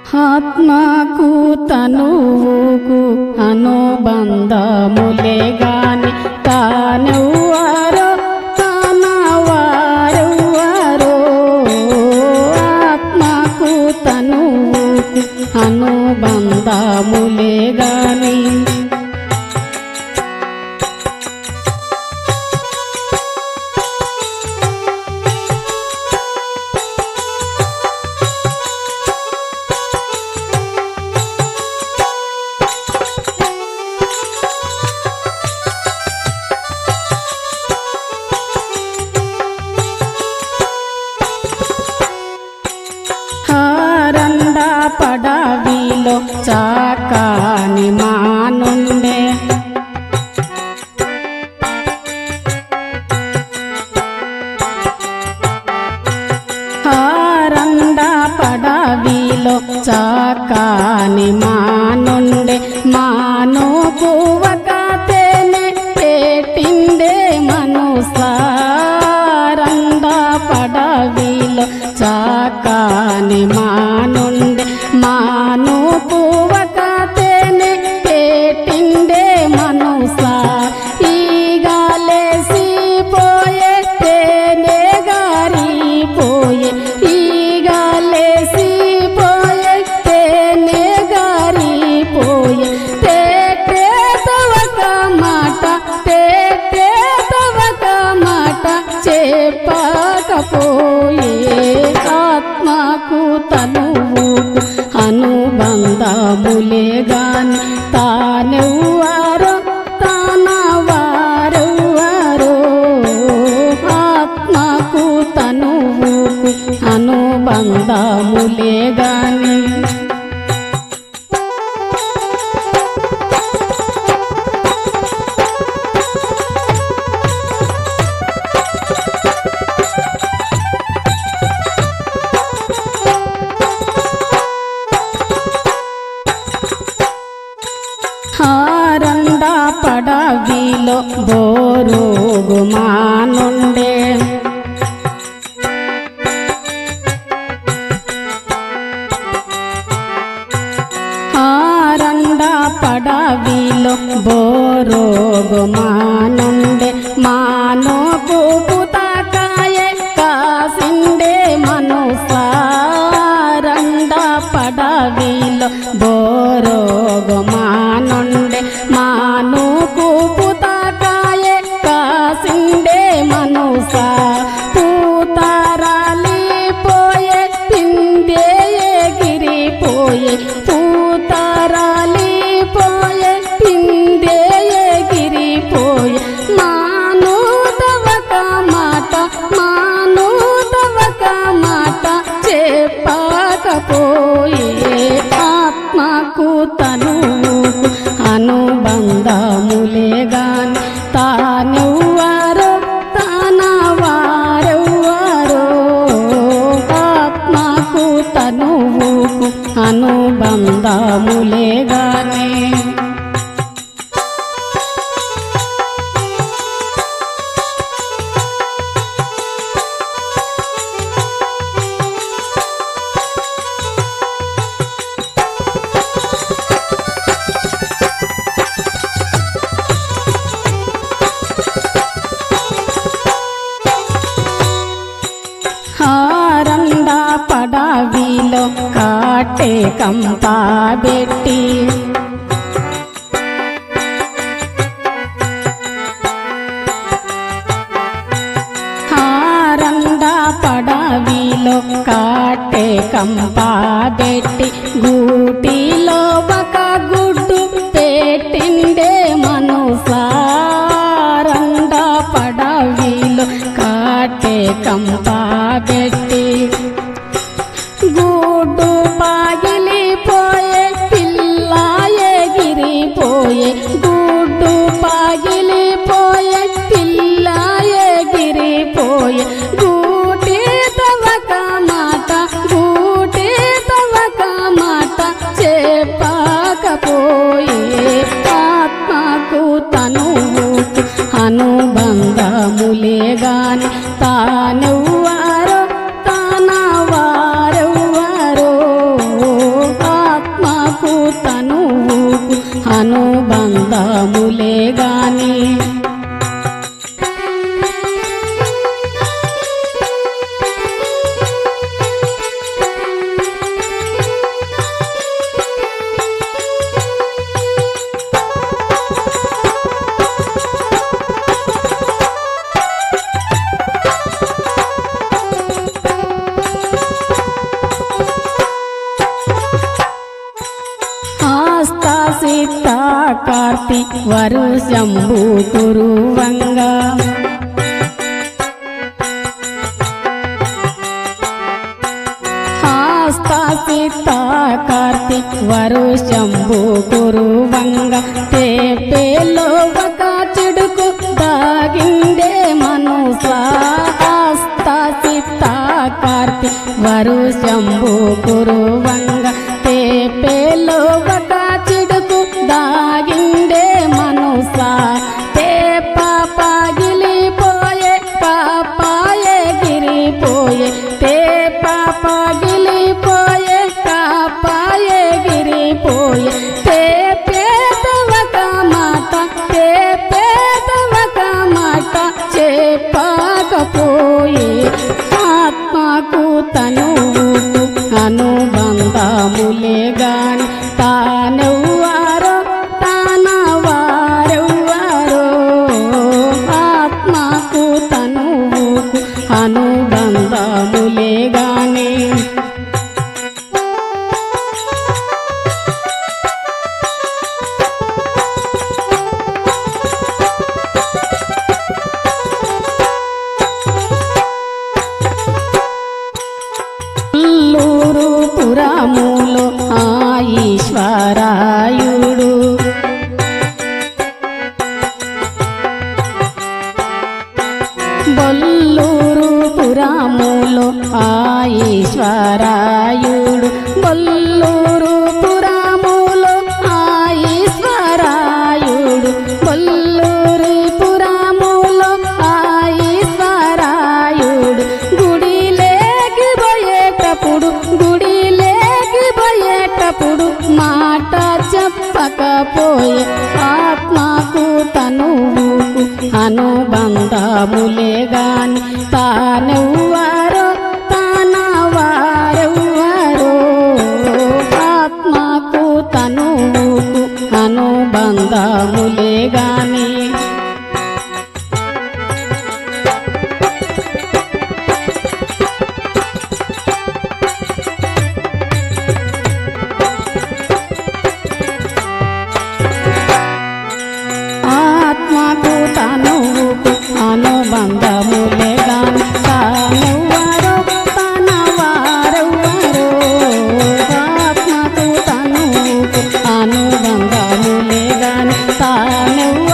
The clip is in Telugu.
ఆత్మకు తనువుకు అనుబంధములే గాని తానెవ్వరో తానవారెవ్వరో ఆత్మకు తనువుకు అనుబంధములే గాని హారండ పడవిలో చాకాని మానుండే హారండ పడవిలో చాకాని మానుండే మాను పువ్వక తేనె పెట్టిండే మనుసారండ పడవిలో చాకాని మానుండే మాను పువ్వక తేనె పెట్టిండే మనుసా ఈగాలేసి పోయే తేనె గారిపోయే ఈగాలేసి పోయే తేనె గారిపోయే తేటే తవక మాట తేటే తవక మాట చెప్పకపోయే ఆత్మకు తనువుకు అనుబంధములే గాని తానెవ్వరో తానవారెవ్వరో ఆత్మకు తనువుకు అనుబంధములే గాని హారండ పడవిలో బోరుగు మానుండే హారండ పడవిలో బోరోగు మానుండే మానోకు పుతకాయ కాసిండే మనుసారండ పడవిలో బోరోగు మానుండే మానుకు పుతకాయ కాసిండే మనుసా పూతారాలి పోయే పిండే ఎగిరిపోయే పూతారాలి పోయే పిండే ఎగిరిపోయే మాను తవక మాట మాను తవక మాట చెప్పకపోయే ఆత్మకు తనువుకు అనుబంధములే గాని తానెవ్వరో తానవారెవ్వరో ఆత్మకు తనువుకు అనుబంధములే గాని హారండ పడవిలో కాటే కంపాబెట్టి హారండ పడవిలో కాటే కంపాబెట్టి గూటిలో ఒక గుడ్డు పెట్టిండే మనుసారండ పడవిలో కాటే కంపాబెట్టి గూడు పాగిలిపోయే పిల్ల ఎగిరిపోయే గూడు పాగిలిపోయే పిల్ల ఎగిరిపోయే గూటి తవక మాట గూటి తవక మాట చెప్పకపోయే ఆత్మకు తనువుకు అనుబంధములే గాని తానెవ్వరో తానవారెవ్వరో అనుబంధములే గాని ఆస్థా సీత కార్తీక్ వరు శంభు కురువంగా ఆస్థా సీత కార్తీక్ వరు శంభు కురువంగా తేపేలో ఒక చిడుకు దాగిండే మనుసా ఆస్థా సీత కార్తీక్ వరు శంభు కురువంగా తేపేలో ఒక చిడుకు దాగిండే మనుసా తే పాపగిలిపోయే పాపాయే గిరిపోయే తే పాపగిలిపోయే పాపాయే గిరిపోయే తే పేదవక మాట తే పేదవక మాట చెప్పకపోయే ఆత్మకు తనువుకు అనుబంధములే గాని తానెవ్వారో తానవారెవ్వారో ఆత్మకు తనువుకు అనుబంధములే గాని అల్లూరు పురములో ఆ ఈశ్వరాయుడు బొల్లూరు పురములో ఆ ఈశ్వరాయుడు బొల్లూరు పురములో ఆ ఈశ్వరాయుడు బొల్లూరు పురములో ఆ ఈశ్వరాయుడు గుడిలేకి పోయేటప్పుడు గుడిలేకి పోయేటప్పుడు మాట చెప్పకపోయే ఆత్మకు తనువుకు అనుబంధములే గాని తానెవ్వారో తానవారెవ్వారో ఆత్మకు తనువుకు అనుబంధములే గాని ఆత్మకు తనువుకు అనుబంధములే గాని తానువారో తనవారెవ్వరో ఆత్మకు తనువుకు అనుబంధములే గాని తానెవ్వ